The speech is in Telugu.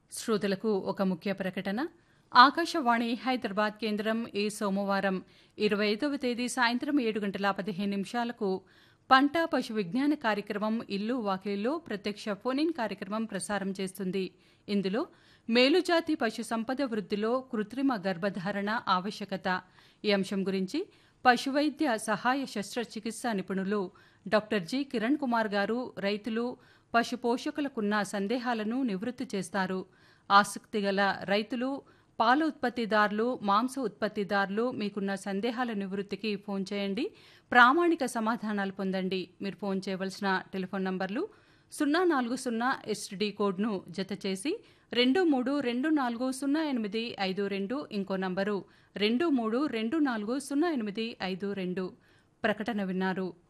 శ్రోతలకు ఒక ముఖ్య ప్రకటన ఆకాశవాణి హైదరాబాద్ కేంద్రం ఈ సోమవారం ఇరవై ఐదవ తేదీ సాయంత్రం ఏడు గంటల పదిహేను నిమిషాలకు పంట పశు విజ్ఞాన కార్యక్రమం ఇల్లు వాకిలిలో ప్రత్యక్ష ఫోన్ కార్యక్రమం ప్రసారం చేస్తుంది ఇందులో మేలుజాతి పశు సంపద వృద్ధిలో కృత్రిమ గర్భధారణ ఆవశ్యకత ఈ అంశం గురించి పశువైద్య సహాయ శస్త్రచికిత్స నిపుణులు డాక్టర్ జి కిరణ్ కుమార్ గారు రైతులు పశు పోషకులకున్న సందేహాలను నివృత్తి చేస్తారు ఆసక్తి గల రైతులు పాల ఉత్పత్తిదారులు మాంస ఉత్పత్తిదారులు మీకున్న సందేహాల నివృత్తికి ఫోన్ చేయండి ప్రామాణిక సమాధానాలు పొందండి మీరు ఫోన్ చేయవలసిన టెలిఫోన్ నంబర్లు సున్నా నాలుగు సున్నా ఎస్టీడీ కోడ్ను జత చేసి రెండు మూడు రెండు నాలుగు సున్నా ఎనిమిది ఐదు రెండు ఇంకో నంబరు రెండు మూడు రెండు నాలుగు సున్నా ఎనిమిది ఐదు రెండు ప్రకటన విన్నారు